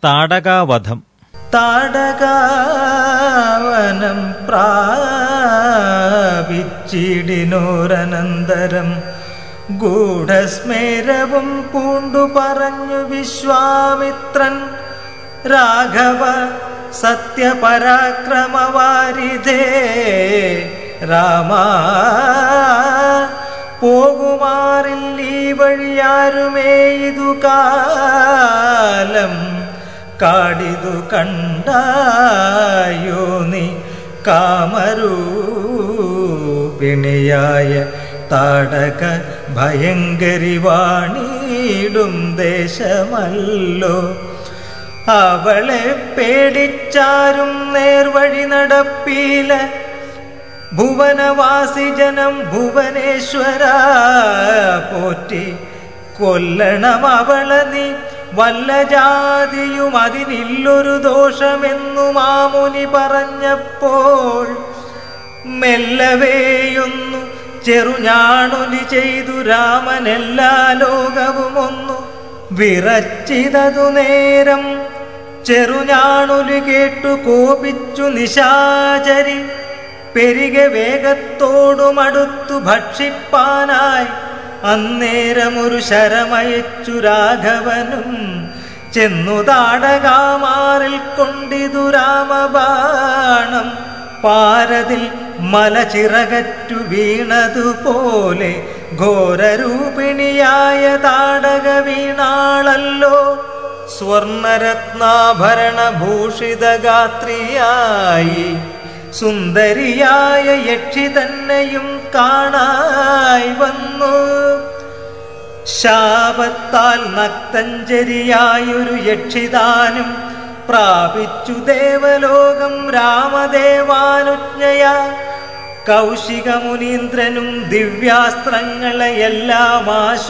താടകാവധം താടകാവനം പ്രാപിച്ചിടിനോരനന്തരം ഗൂഢസ്മേരവും പൂണ്ടു പറഞ്ഞു വിശ്വാമിത്രൻ രാഘവ സത്യപരാക്രമവാരിധേ രാമ പോകുമാറിൽ ഈ വഴിയാരുമേ ഇതു കാലം കാടിതു കണ്ടായോ നീ കാമരൂപിണിയായ താടക ഭയങ്കരി വാണിടും ദേശമല്ലോ അവളെ പേടിച്ചാരും നേർവഴി നടപ്പീല ഭുവനവാസി ജനം ഭുവനേശ്വര പോറ്റി കൊല്ലണം അവളെ നീ വല്ല ജാതിയും അതിനില്ലൊരു ദോഷമെന്നു മാമുനി പറഞ്ഞപ്പോൾ മെല്ലവേയൊന്നു ചെറുഞാണൊലി ചെയ്തു രാമൻ എല്ലാ ലോകവും ഒന്നു വിറച്ചിതതു നേരം ചെറുഞാണൊലി കേട്ടു കോപിച്ചു നിശാചരി പെരികെ വേഗത്തോടുമടുത്തു ഭക്ഷിപ്പാനായി അന്നേരമൊരു ശരമയച്ചു രാഘവനും ചെന്നു താടകാമാറിൽ കൊണ്ടിതു രാമബാണം പാരതിൽ മലചിറകറ്റു വീണതുപോലെ ഘോരരൂപിണിയായ താടക വീണാളല്ലോ സ്വർണരത്നാഭരണ ഭൂഷിതഗാത്രിയായി സുന്ദരിയായ യക്ഷി തന്നെയും കാണായി വന്നു ശാപത്താൽ നക്തഞ്ചരിയായൊരു യക്ഷിതാനും പ്രാപിച്ചു ദേവലോകം രാമദേവാനുജ്ഞയ കൗശികമുനീന്ദ്രനും ദിവ്യാസ്ത്രങ്ങളെയെല്ലാം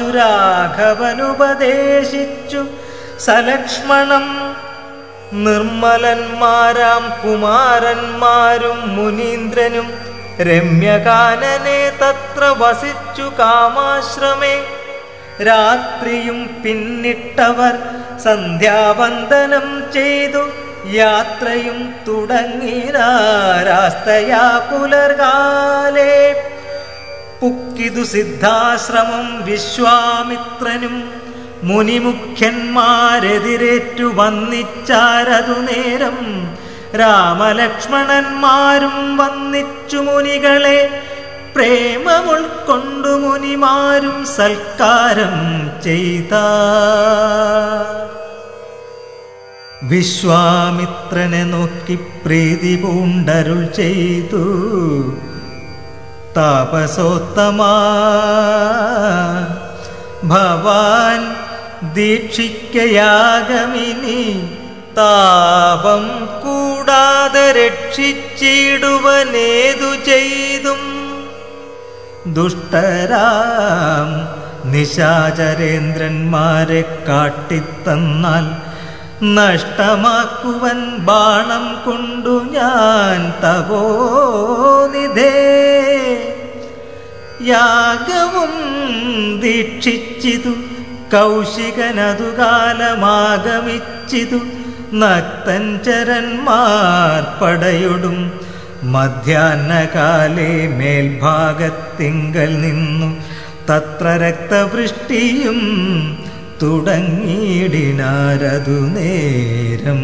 ആശുരാഘവനുപദേശിച്ചു സലക്ഷ്മണം നിർമ്മലന്മാരാം കുമാരന്മാരും മുനീന്ദ്രനും രമ്യകാനനെ തത്ര വസിച്ചു കാമാശ്രമേ രാത്രിയും പിന്നിട്ടവർ സന്ധ്യാവന്ദനം ചെയ്തു യാത്രയും തുടങ്ങിനാരാസ്തയാ പുലർകാലേ പുക്കിതു സിദ്ധാശ്രമം വിശ്വാമിത്രനും മുനിമുഖ്യന്മാരെതിരേറ്റു വന്നിച്ചാരതു നേരം രാമലക്ഷ്മണന്മാരും വന്നിച്ചു മുനികളെ പ്രേമമുൾക്കൊണ്ടു മുനിമാരും സൽക്കാരം ചെയ്ത വിശ്വാമിത്രനെ നോക്കി പ്രീതി പൂണ്ടരുൾ ചെയ്തു താപസോത്തമാ ഭവാൻ ദീക്ഷിക്കയാഗമിനി താപം കൂടാതെ രക്ഷിച്ചിടുവനേതു ചെയ്തും ദുഷ്ടരാം നിശാചരേന്ദ്രന്മാരെ കാട്ടിത്തന്നാൽ നഷ്ടമാക്കുവൻ ബാണം കൊണ്ടു ഞാൻ തപോനിധേ യാഗവും ദീക്ഷിച്ചിതു കൗശികനതു കാലമാഗമിച്ചിതു നക്തഞ്ചരന്മാർ പടയൊടും മധ്യാഹ്നകാലേ മേൽഭാഗത്തിങ്കൽ നിന്നു തത്ര രക്തവൃഷ്ടിയും തുടങ്ങിയിടിനാരതു നേരം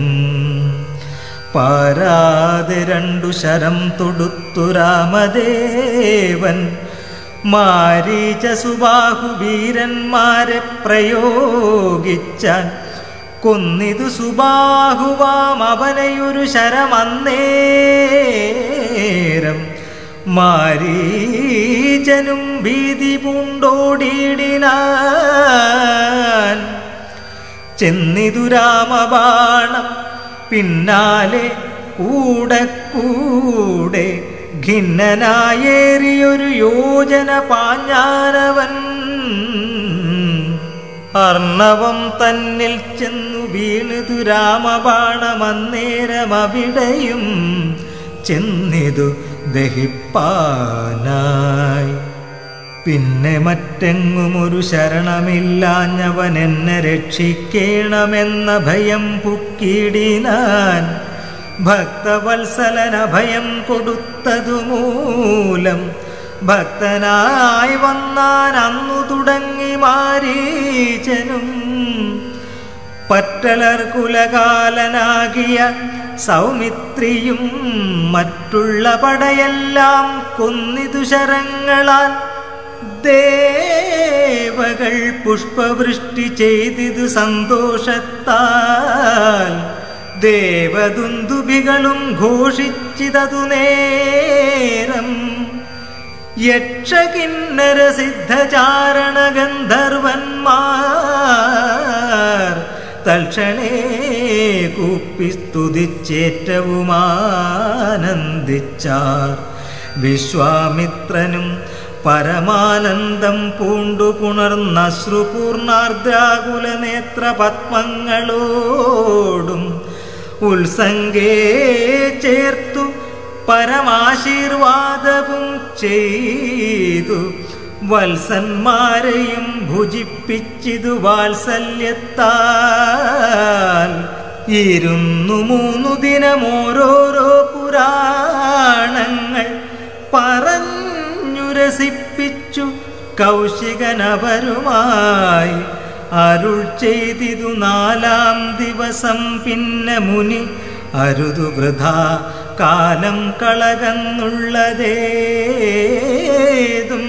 പാരാതെ രണ്ടു ശരം തൊടുത്തു രാമദേവൻ മാരീച സുബാഹു വീരന്മാരെ പ്രയോഗിച്ചാൻ കൊന്നിതു സുബാഹുവാം അവനെയൊരു ശരമന്നേരം മാരീചനും ഭീതി പൂണ്ടോടിയിടിനാൻ ചെന്നിതു രാമബാണം പിന്നാലെ കൂടെ കൂടെ ഖിന്നനായേറിയൊരു യോജന പാഞ്ഞാനവൻ അർണവം തന്നിൽ ചെന്നു വീണുതു രാമബാണമന്നേരം അവിടെയും ചെന്നിതു ദഹിപ്പാനായി പിന്നെ മറ്റെങ്ങും ഒരു ശരണമില്ലാഞ്ഞവൻ എന്നെ രക്ഷിക്കേണമെന്ന ഭയം പുക്കിടിനാൻ ഭക്തവത്സലന ഭയം കൊടുത്തതു മൂലം ഭക്തനായി വന്നാൻ അന്നു തുടങ്ങി മാരീചനും പറ്റലർ കുലകാലനാകിയ സൗമിത്രിയും മറ്റുള്ള പടയെല്ലാം കൊന്നിതു ശരങ്ങളാൽ ദേവകൾ പുഷ്പവൃഷ്ടി ചെയ്തിതു സന്തോഷത്താൽ ദേവദുന്ദുഭികളും ഘോഷിച്ചിതതു നേരം യക്ഷകിന്നര സിദ്ധചാരണ ഗന്ധർവന്മാർ തൽക്ഷണേ കൂപ്പി സ്തുതിച്ചേറ്റവുമാനന്ദിച്ചാർ വിശ്വാമിത്രനും പരമാനന്ദം പൂണ്ടു പുണർന്നശ്രുപൂർണാർദ്രാകുല നേത്ര പത്മങ്ങളോടും ഉത്സംഗേ ചേർത്തു പരമാശീർവാദവും ചെയ്തു വത്സന്മാരെയും ഭുജിപ്പിച്ചിതു വാത്സല്യത്താൽ ഇരുന്നു മൂന്നു ദിനം ഓരോരോ പുരാണങ്ങൾ പറഞ്ഞു രസിപ്പിച്ചു കൗശികനവരുമായി അരുൾ ചെയ്തിതു നാലാം ദിവസം പിന്നെ മുനി അരുതു വൃഥാ കാലം കളകന്നുള്ളതേതും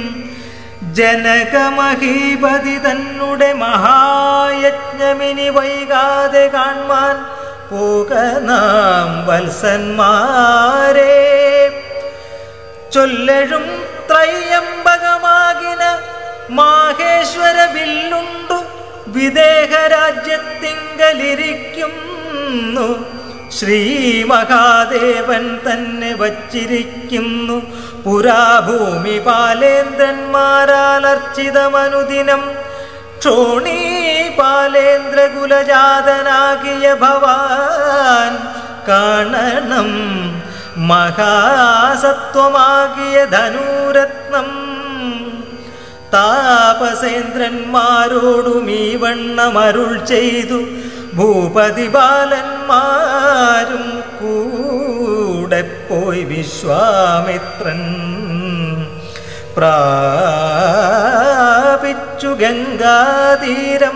ജനകമഹീപതി തന്നെ മഹായജ്ഞമിനി വൈകാതെ കാൺമാൻ പോക നാം വത്സന്മാരെ ചൊല്ലഴും ത്രയംബകമാകിന മാഹേശ്വര വില്ലുണ്ടു വിദേഹരാജ്യത്തിങ്കലിരിക്കുന്നു ശ്രീ മഹാദേവൻ തന്നെ വച്ചിരിക്കുന്നു പുരാഭൂമി പാലേന്ദ്രന്മാരാൽ അർച്ചിതമനുദിനം ക്ഷോണീ പാലേന്ദ്രകുലജാതനാകിയ ഭവാൻ കാണണം മഹാസത്വമാകിയ ധനുരത്നം താപസേന്ദ്രന്മാരോടും ഈ വണ്ണമരുൾ ചെയ്തു ഭൂപതി ബാലന്മാരും കൂടെ പോയി വിശ്വാമിത്രൻ പ്രാപിച്ചു ഗംഗാതീരം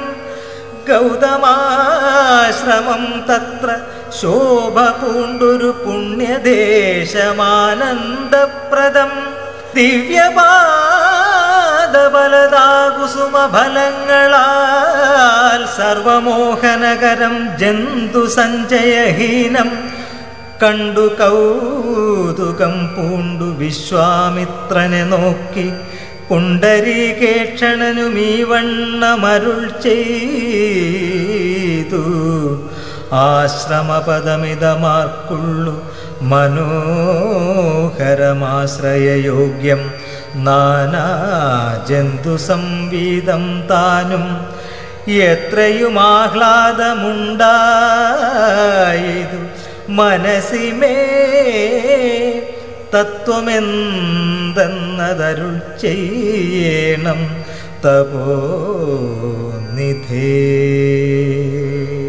ഗൗതമാശ്രമം തത്ര ശോഭ പൂണ്ടൊരു പുണ്യദേശമാനന്ദപ്രദം ദിവ്യപാദബലതാകുസുമഫലങ്ങളാൽ സർവമോഹനകരം ജന്തു സഞ്ചയഹീനം കണ്ടു കൗതുകം പൂണ്ടു വിശ്വാമിത്രനെ നോക്കി പുണ്ടരീകേക്ഷണനും ഈ വണ്ണമരുൾ ചെയ്തു ആശ്രമപദമിതമാർക്കുള്ളു മനോഹരമാശ്രയയോഗ്യം നാനാ ജന്തു സംവീതം താനും എത്രയും ആഹ്ലാദമുണ്ടായതു മനസ്സിമേ തത്വമെന്തെന്നതരുൾ ചെയ്യണം തപോനിധേ